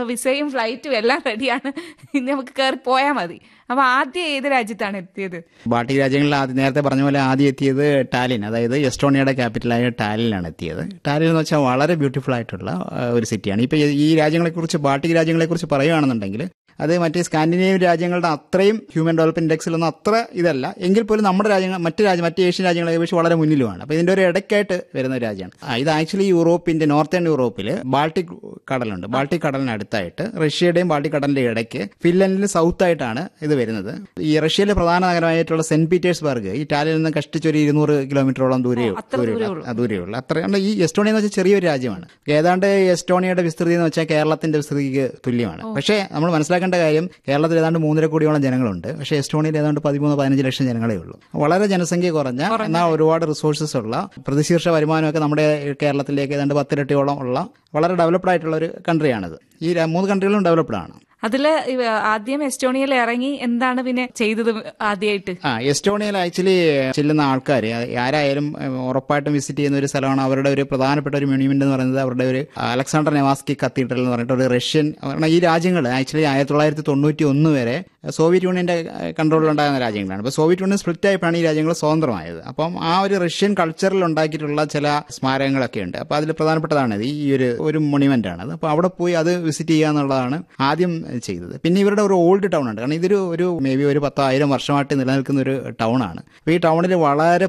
വിസയും ഫ്ലൈറ്റും എല്ലാം റെഡിയാണ് ഇനി നമുക്ക് കയറി പോയാൽ മതി അപ്പൊ ആദ്യം ഏത് രാജ്യത്താണ് എത്തിയത് ബാൾട്ടിക് രാജ്യങ്ങളിൽ ആദ്യം നേരത്തെ പറഞ്ഞ പോലെ ആദ്യം എത്തിയത് ടാലിൻ അതായത് എസ്റ്റോണിയയുടെ ക്യാപിറ്റലായ ടാലിനാണ് എത്തിയത് ടാലിൻ എന്ന് വെച്ചാൽ വളരെ ബ്യൂട്ടിഫുൾ ആയിട്ടുള്ള ആ, ഒരു സിറ്റിയാണ് ഇപ്പൊ ഈ രാജ്യങ്ങളെക്കുറിച്ച് ബാൾട്ടിക് രാജ്യങ്ങളെക്കുറിച്ച് പറയുകയാണെന്നുണ്ടെങ്കിൽ അത് മറ്റേ സ്കാൻഡിനേവിയൻ രാജ്യങ്ങളുടെ അത്രയും ഹ്യൂമൻ ഡെവലപ്മെന്റ് ഇൻഡെക്സിലൊന്നും അത്ര ഇതല്ല എങ്കിൽ പോലും നമ്മുടെ രാജ്യങ്ങൾ മറ്റ് രാജ്യം മറ്റ് ഏഷ്യൻ രാജ്യങ്ങളെ അപേക്ഷിച്ച് വളരെ മുന്നിലുമാണ് അപ്പോൾ ഇതിന്റെ ഒരു ഇടയ്ക്കായിട്ട് വരുന്ന ഒരു രാജ്യമാണ് ആ, ഇത് ആക്ച്വലി യൂറോപ്പിന്റെ നോർത്തേൺ യൂറോപ്പിൽ ബാൾട്ടിക് കടലുണ്ട് ബാൾട്ടിക് കടലിനടുത്തായിട്ട് റഷ്യയുടെയും ബാൾട്ടിക് കടലിന്റെ ഇടയ്ക്ക് ഫിൻലൻഡിന് സൗത്ത് ആയിട്ടാണ് ഇത് വരുന്നത് ഈ റഷ്യയിലെ പ്രധാന നഗരമായിട്ടുള്ള സെന്റ് പീറ്റേഴ്സ്ബർഗ് ഈ ടാലിൽ നിന്ന് കഷ്ടിച്ച് ഒരു ഇരുന്നൂറ് കിലോമീറ്ററോളം ദൂരെ അത്ര ദൂരെയുള്ള ദൂരമേ ഉള്ളൂ. ആ, ദൂരെയുള്ള അത്രയാണ് ഈ എസ്റ്റോണിയ എന്ന് വെച്ചാൽ ചെറിയൊരു രാജ്യമാണ് ഏതാണ്ട് എസ്റ്റോണിയയുടെ വിസ്തൃതി എന്ന് വെച്ചാൽ കേരളത്തിന്റെ വിസ്തൃതിക്ക് തുല്യമാണ് പക്ഷേ നമ്മൾ മനസ്സിലാക്കേണ്ട കാര്യം കേരളത്തിൽ ഏതാണ്ട് മൂന്നര കോടിയോളം ജനങ്ങളുണ്ട് പക്ഷേ എസ്റ്റോണിയയിൽ ഏതാണ്ട് പതിമൂന്ന് പതിനഞ്ച് ലക്ഷം ജനങ്ങളേ ഉള്ളൂ വളരെ ജനസംഖ്യ കുറഞ്ഞ എന്നാൽ ഒരുപാട് റിസോഴ്സസ് ഉള്ള പ്രതിശീർഷ വരുമാനമൊക്കെ നമ്മുടെ കേരളത്തിലേക്ക് ഏതാണ്ട് പത്തിരട്ടിയോളം ഉള്ള വളരെ ഡെവലപ്ഡ് ആയിട്ടുള്ള ഒരു കൺട്രിയാണിത് ഈ ര- മൂന്ന് കൺട്രികളും ഡെവലപ്ഡ് ആണ് അതില് ഇവ- ആദ്യം എസ്റ്റോണിയയിൽ ഇറങ്ങി എന്താണ് പിന്നെ ചെയ്തത് ആദ്യമായിട്ട് ആ എസ്റ്റോണിയയിൽ ആക്ച്വലി ചെല്ലുന്ന ആൾക്കാർ ആരായാലും ഏഹ്, ഉറപ്പായിട്ടും വിസിറ്റ് ചെയ്യുന്ന ഒരു സ്ഥലമാണ് അവരുടെ ഒരു പ്രധാനപ്പെട്ട ഒരു മോണ്യുമെന്റ് എന്ന് പറയുന്നത് അവരുടെ ഒരു അലക്സാണ്ടർ നെവാസ്കി കത്തീഡ്രൽ എന്ന് പറഞ്ഞിട്ട് ഒരു റഷ്യൻ കാരണം ഈ രാജ്യങ്ങൾ ആക്ച്വലി ആയിരത്തി തൊള്ളായിരത്തി തൊണ്ണൂറ്റി ഒന്ന് വരെ സോവിയറ്റ് യൂണിയന്റെ കൺട്രോളിലുണ്ടായിരുന്ന രാജ്യങ്ങളാണ് അപ്പോൾ സോവിയറ്റ് യൂണിയൻ സ്പ്ലിറ്റ് ആയപ്പോഴാണ് ഈ രാജ്യങ്ങൾ സ്വതന്ത്രമായത് അപ്പം ആ ഒരു റഷ്യൻ കൾച്ചറിൽ ഉണ്ടാക്കിയിട്ടുള്ള ചില സ്മാരകങ്ങളൊക്കെ ഉണ്ട് അപ്പോൾ അതിൽ പ്രധാനപ്പെട്ടതാണ് ഇത് ഈ ഒരു ഒരു മോണ്യുമെന്റ് ആണ് അത് അപ്പോൾ അവിടെ പോയി അത് വിസിറ്റ് ചെയ്യുക എന്നുള്ളതാണ് ആദ്യം ചെയ്തത് പിന്നെ ഇവരുടെ ഒരു ഓൾഡ് ടൗൺ ഉണ്ട് കാരണം ഇതൊരു ഒരു മേ ബി ഒരു പത്തായിരം വർഷമായിട്ട് നിലനിൽക്കുന്ന ഒരു ടൗൺ ആണ് അപ്പോൾ ഈ ടൗണിൽ വളരെ